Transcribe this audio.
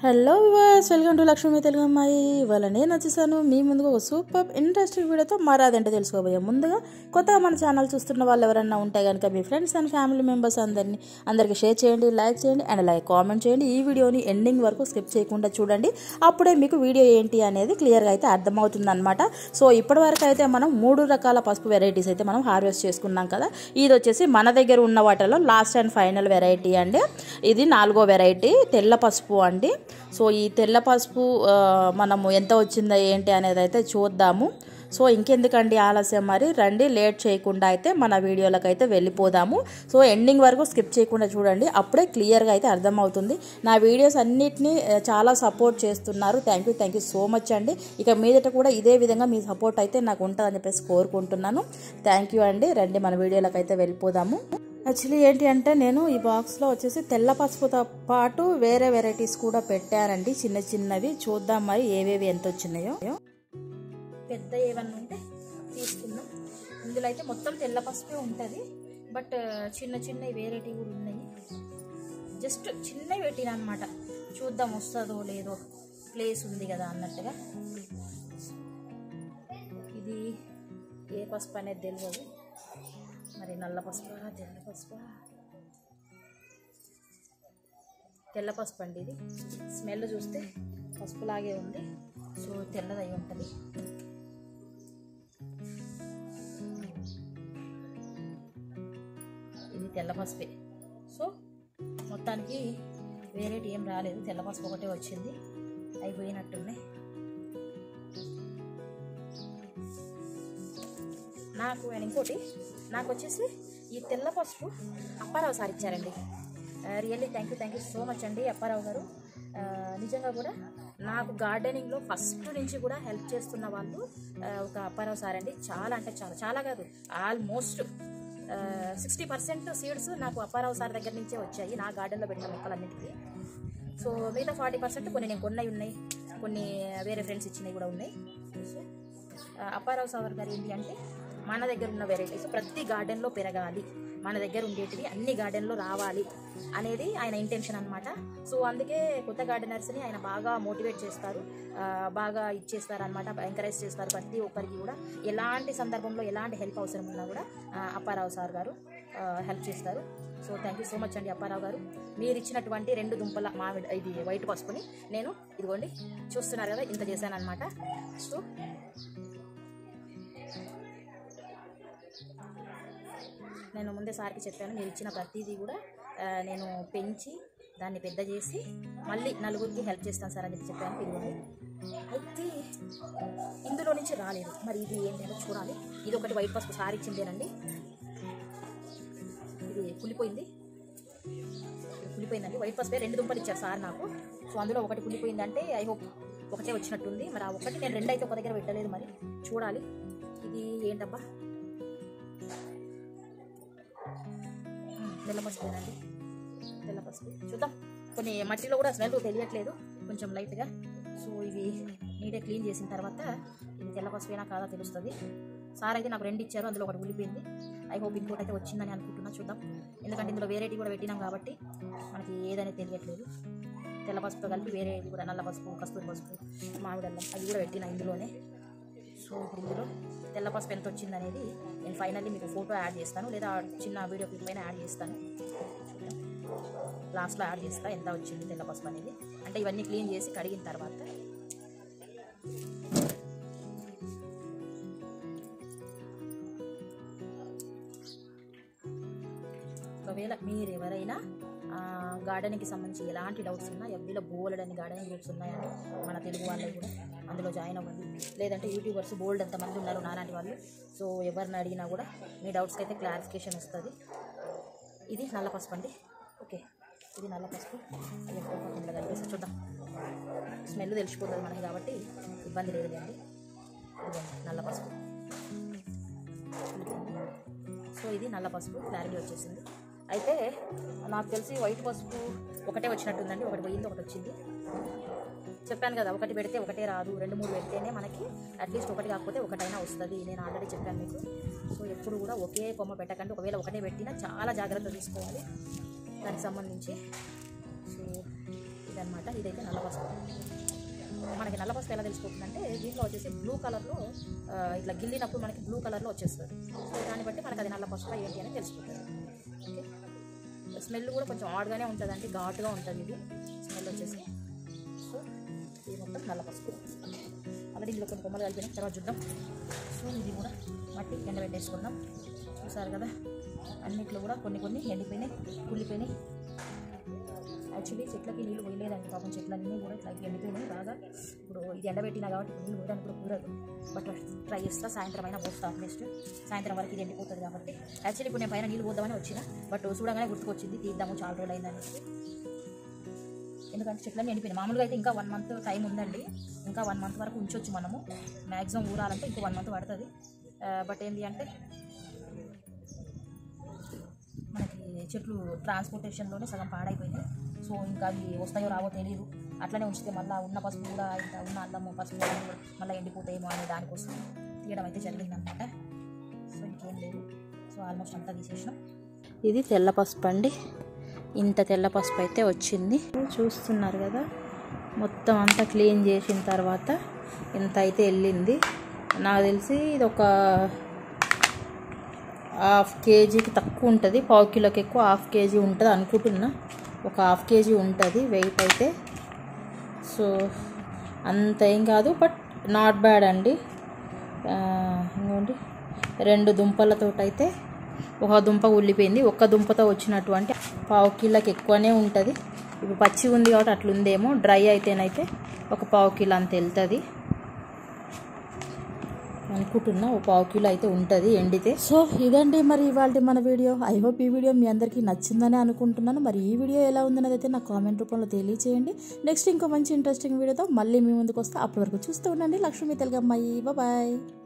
hello viewers welcome to Lakshmi Telugu అమ్మాయి ఇవాళ నేను వచ్చేసాను మీ ముందుకు ఒక సూపర్ ఇంట్రెస్టింగ్ వీడియోతో మరాదంటే తెలుసుకోబోయే ముందుగా కొత్తగా మన ఛానల్ చూస్తున్న వాళ్ళు ఎవరన్నా ఉంటే కనుక మీ ఫ్రెండ్స్ అండ్ ఫ్యామిలీ మెంబర్స్ అందరినీ అందరికీ షేర్ చేయండి లైక్ చేయండి అండ్ లైక్ కామెంట్ చేయండి ఈ వీడియోని ఎండింగ్ వరకు స్కిప్ చేయకుండా చూడండి అప్పుడే మీకు వీడియో ఏంటి అనేది క్లియర్గా అయితే అర్థమవుతుంది అనమాట సో ఇప్పటివరకు అయితే మనం మూడు రకాల పసుపు వెరైటీస్ అయితే మనం హార్వెస్ట్ చేసుకున్నాం కదా ఇది వచ్చేసి మన దగ్గర ఉన్న వాటిలో లాస్ట్ అండ్ ఫైనల్ వెరైటీ అండి ఇది నాలుగో వెరైటీ తెల్ల పసుపు అండి సో ఈ తెల్ల పసుపు ఆ, మనము ఎంత వచ్చిందో ఏంటి అనేది అయితే చూద్దాము సో ఇంకెందుకండి ఆలస్యం మరి రండి లేట్ చేయకుండా అయితే మన వీడియోలకు అయితే వెళ్ళిపోదాము సో ఎండింగ్ వరకు స్కిప్ చేయకుండా చూడండి అప్పుడే క్లియర్గా అయితే అర్థమవుతుంది నా వీడియోస్ అన్నిటినీ ఆ, చాలా సపోర్ట్ చేస్తున్నారు thank you thank you so much అండి ఇక మీదట కూడా ఇదే విధంగా మీ సపోర్ట్ అయితే నాకు ఉంటుందని చెప్పేసి కోరుకుంటున్నాను థ్యాంక్ యూ అండి రండి మన వీడియోలకు అయితే వెళ్ళిపోదాము యాక్చువల్లీ ఏంటి అంటే నేను ఈ బాక్స్లో వచ్చేసి తెల్ల పసుపుతో పాటు వేరే వెరైటీస్ కూడా పెట్టానండి చిన్న చిన్నవి చూద్దాం మరి ఏవేవి ఎంత వచ్చినాయో పెద్ద ఏమన్నా ఉంటే తీసుకుందాం ఇందులో అయితే మొత్తం తెల్ల పసుపే ఉంటుంది బట్ చిన్న చిన్న వెరైటీ కూడా ఉన్నాయి జస్ట్ చిన్నవి పెట్టిన అనమాట చూద్దాం వస్తుందో లేదో ప్లేస్ ఉంది కదా అన్నట్టుగా ఇది ఏ పసుపు అనేది తెలియదు మరి నల్ల పసుపు తెల్ల పసుపు తెల్ల పసుపు అండి ఇది స్మెల్ చూస్తే పసుపులాగే ఉంది సో తెల్లదై ఉంటుంది ఇది తెల్ల పసుపే సో మొత్తానికి వేరేటి ఏం రాలేదు తెల్ల పసుపు ఒకటే వచ్చింది అయిపోయినట్టున్నాయి నాకు అండ్ ఇంకోటి నాకు వచ్చేసి ఈ తెల్ల పసుపు అప్పారావు సార్ ఇచ్చారండి really thank you thank you so much అండి అప్పారావు గారు ఆ, నిజంగా కూడా నాకు గార్డెనింగ్లో ఫస్ట్ నుంచి కూడా హెల్ప్ చేస్తున్న వాళ్ళు ఆ, ఒక అప్పారావు సార్ అండి చాలా అంటే చాలా చాలా కాదు ఆల్మోస్ట్ సిక్స్టీ పర్సెంట్ సీడ్స్ నాకు అప్పారావు సార్ దగ్గర నుంచే వచ్చాయి నా గార్డెన్లో పెట్టిన మొక్కలన్నిటికీ సో మిగతా ఫార్టీ పర్సెంట్ కొన్ని నేను కొన్నవి ఉన్నాయి కొన్ని వేరే ఫ్రెండ్స్ ఇచ్చినవి కూడా ఉన్నాయి సో ఆ, అప్పారావు సాగర్ గారు ఏంటి అంటే మన దగ్గర ఉన్న వెరైటీస్ ప్రతి గార్డెన్లో పెరగాలి మన దగ్గర ఉండేటివి అన్ని గార్డెన్లో రావాలి అనేది ఆయన ఇంటెన్షన్ అనమాట సో అందుకే కొత్త గార్డెనర్స్ని ఆయన బాగా మోటివేట్ చేస్తారు ఆ, బాగా ఇచ్చేస్తారు అనమాట ఎంకరేజ్ చేస్తారు ప్రతి ఒక్కరికి కూడా ఎలాంటి సందర్భంలో ఎలాంటి హెల్ప్ అవసరం ఉన్నా కూడా ఆ, అప్పారావు సార్ గారు హెల్ప్ చేస్తారు so thank you so much అండి అప్పారావు గారు మీరు ఇచ్చినటువంటి రెండు దుంపల మామిడి ఇది వైట్ పసుపుని నేను ఇదిగోండి చూస్తున్నారు కదా ఇంత చేశాను అనమాట సో నేను ముందే సార్కి చెప్పాను మీరు ఇచ్చిన ప్రతిదీ కూడా ఆ, నేను పెంచి దాన్ని పెద్ద చేసి మళ్ళీ నలుగురికి హెల్ప్ చేస్తాను సార్ అని చెప్పి చెప్పాను ఇదిగోండి అయితే ఇందులో నుంచి రాలేదు మరి ఇది ఏంటంటే చూడాలి ఇది ఒకటి వైట్ పసుపు సార్ ఇచ్చిందేనండి ఇది కుళ్ళిపోయింది కుళ్ళిపోయిందండి వైట్ పసుపే రెండు దుంపలు ఇచ్చారు సార్ నాకు సో అందులో ఒకటి కుళ్ళిపోయిందంటే ఐ హోప్ ఒకటే వచ్చినట్టుంది మరి ఆ ఒకటి నేను రెండు అయితే ఒక దగ్గర పెట్టలేదు మరి చూడాలి ఇది ఏంటబ్బా తెల్ల పసుపేనండి తెల్ల పసుపు చూద్దాం కొన్ని మట్టిలో కూడా స్మెల్ తెలియట్లేదు కొంచెం లైట్గా సో ఇవి నీట్గా క్లీన్ చేసిన తర్వాత ఇది తెల్ల పసుపేనా కాదా తెలుస్తుంది సార్ అయితే నాకు రెండు ఇచ్చారు అందులో ఒకటి ఉలిపోయింది ఐ హోప్ ఇంకోటి అయితే వచ్చిందని అనుకుంటున్నా చూద్దాం ఎందుకంటే ఇందులో వేరేటి కూడా పెట్టినాం కాబట్టి మనకి ఏదనేది తెలియట్లేదు తెల్ల పసుపుతో కలిపి వేరే కూడా నల్ల పసుపు కస్తూరి పసుపు మామిడల్లం అది కూడా పెట్టిన ఇందులోనే సో ఇప్పుడు ఇందులో తెల్ల పసుపు ఎంత వచ్చింది అనేది నేను ఫైనల్లీ మీకు ఫోటో యాడ్ చేస్తాను లేదా చిన్న వీడియో క్లిప్ పైన యాడ్ చేస్తాను లాస్ట్లో యాడ్ చేస్తా ఎంత వచ్చింది తెల్ల పసుపు అనేది అంటే ఇవన్నీ క్లీన్ చేసి కడిగిన తర్వాత ఒకవేళ మీరు ఎవరైనా గార్డెనింగ్కి సంబంధించి ఎలాంటి డౌట్స్ ఉన్నా ఎవ్రీలో బోల్డ్ అని గార్డెనింగ్ గ్రూప్స్ ఉన్నాయని మన తెలుగు వాళ్ళవి కూడా అందులో జాయిన్ అవ్వండి లేదంటే యూట్యూబర్స్ బోల్డ్ ఎంతమంది ఉన్నారు నాలాంటి వాళ్ళు సో ఎవరిని అడిగినా కూడా మీ డౌట్స్కి అయితే క్లారిఫికేషన్ వస్తుంది ఇది నల్ల పసుపు అండి ఓకే ఇది నల్ల పసుపు అది ఎక్కువ ఇంట్లో కనిపిస్తుంది చూద్దాం స్మెల్ తెలిసిపోతుంది మనకి కాబట్టి ఇబ్బంది లేదు అండి ఇదిగోండి నల్ల పసుపు సో ఇది నల్ల పసుపు క్లారిటీ వచ్చేసింది అయితే నాకు తెలిసి వైట్ పసుపు ఒకటే వచ్చినట్టుందండి ఒకటి పోయింది ఒకటి వచ్చింది చెప్పాను కదా ఒకటి పెడితే ఒకటే రాదు రెండు మూడు పెడితేనే మనకి అట్లీస్ట్ ఒకటి కాకపోతే ఒకటైనా వస్తుంది నేను ఆల్రెడీ చెప్పాను మీకు సో ఎప్పుడు కూడా ఒకే కొమ్మ పెట్టకండి ఒకవేళ ఒకటే పెట్టినా చాలా జాగ్రత్త తీసుకోవాలి దానికి సంబంధించి సో ఇదనమాట ఇదైతే నల్ల పసుపు మనకి నల్ల పసుపు ఎలా తెలిసిపోతుందంటే దీంట్లో వచ్చేసి బ్లూ కలర్లో ఆ, ఇట్లా గిల్లినప్పుడు మనకి బ్లూ కలర్లో వచ్చేస్తుంది సో దాన్ని బట్టి మనకి అది నల్ల పసుపు ఏంటి అని తెలిసిపోతుంది ఓకే స్మెల్ కూడా కొంచెం ఆడ్గానే ఉంటుందండి ఘాటుగా ఉంటుంది ఇది స్మెల్ వచ్చేసి సో ఇది మొత్తం నల్ల పసుపు ఆల్రెడీ ఇందులో కొన్ని కొమ్మలు కలిపినాయి తర్వాత చూద్దాం సో ఇది కూడా మట్టి ఎండబెట్టేసుకుందాం చూసారు కదా అన్నిట్లో కూడా కొన్ని కొన్ని ఎండిపోయినాయి కుళ్ళిపోయినాయి యాక్చువల్లీ చెట్లకి నీళ్ళు పోయలేదండి పాపం చెట్లన్నీ కూడా ఇట్లా ఎండిపోయినాయి బాగా ఇప్పుడు ఇది ఎండబెట్టినా కాబట్టి ఇప్పుడు నీళ్ళు పోయడానికి కూడా కుదరదు బట్ ట్రై చేస్తా సాయంత్రం అయినా పోస్తా అట్లీస్ట్ సాయంత్రం వరకు ఇది ఎండిపోతుంది కాబట్టి యాక్చువల్లీ ఇప్పుడు నేను పైన నీళ్ళు పోద్దామని వచ్చిన బట్ చూడగానే గుర్తుకొచ్చింది తీద్దాము చాలా రోజులు అయిందనేసి ఎందుకంటే చెట్లన్నీ ఎండిపోయినాయి మామూలుగా అయితే ఇంకా వన్ మంత్ టైం ఉందండి ఇంకా వన్ మంత్ వరకు ఉంచొచ్చు మనము మ్యాక్సిమం ఊరాలంటే ఇంకా వన్ మంత్ పడుతుంది బట్ ఏంటి అంటే మనకి చెట్లు ట్రాన్స్పోర్టేషన్లోనే సగం పాడైపోయినాయి సో ఇంకా అవి వస్తాయో రావో తెలియదు అట్లనే ఉంచితే మళ్ళీ ఉన్న పసుపు కూడా ఇంకా ఉన్న అల్లము పసుపు అన్నీ కూడా మళ్ళీ ఎండిపోతాయేమో అనే దానికోసం తీయడం అయితే జరిగిందనమాట సో ఇంకేం లేదు సో ఆల్మోస్ట్ అంతా తీసేసినాం ఇది తెల్ల పసుపు అండి ఇంత తెల్ల పసుపు అయితే వచ్చింది చూస్తున్నారు కదా మొత్తం అంతా క్లీన్ చేసిన తర్వాత ఇంత అయితే వెళ్ళింది నాకు తెలిసి ఇది ఒక హాఫ్ కేజీకి తక్కువ ఉంటుంది పావు కిలోకి ఎక్కువ హాఫ్ కేజీ ఉంటుంది అనుకుంటున్నా ఒక హాఫ్ కేజీ ఉంటుంది వెయిట్ అయితే సో అంత ఏం కాదు బట్ నాట్ బ్యాడ్ అండి ఆ, ఇంకోండి రెండు దుంపలతో అయితే ఒక దుంప ఉల్లిపోయింది ఒక్క దుంపతో వచ్చినటువంటి పావు కిలోకి ఎక్కువనే ఉంటుంది ఇప్పుడు పచ్చి ఉంది కాబట్టి అట్లుందేమో డ్రై అయితేనైతే ఒక పావు కిలో అంత వెళ్తుంది అనుకుంటున్నా ఒక పావు కిలో అయితే ఉంటుంది ఎండితే సో ఇదండి మరి ఇవాళ మన వీడియో ఐ హోప్ ఈ వీడియో మీ అందరికీ నచ్చిందని అనుకుంటున్నాను మరి ఈ వీడియో ఎలా ఉందనేది అయితే నాకు కామెంట్ రూపంలో తెలియచేయండి నెక్స్ట్ ఇంకో మంచి ఇంట్రెస్టింగ్ వీడియోతో మళ్ళీ మీ ముందుకు వస్తే అప్పటి వరకు చూస్తూ ఉండండి లక్ష్మీ తెలుగమ్మాయి బాయ్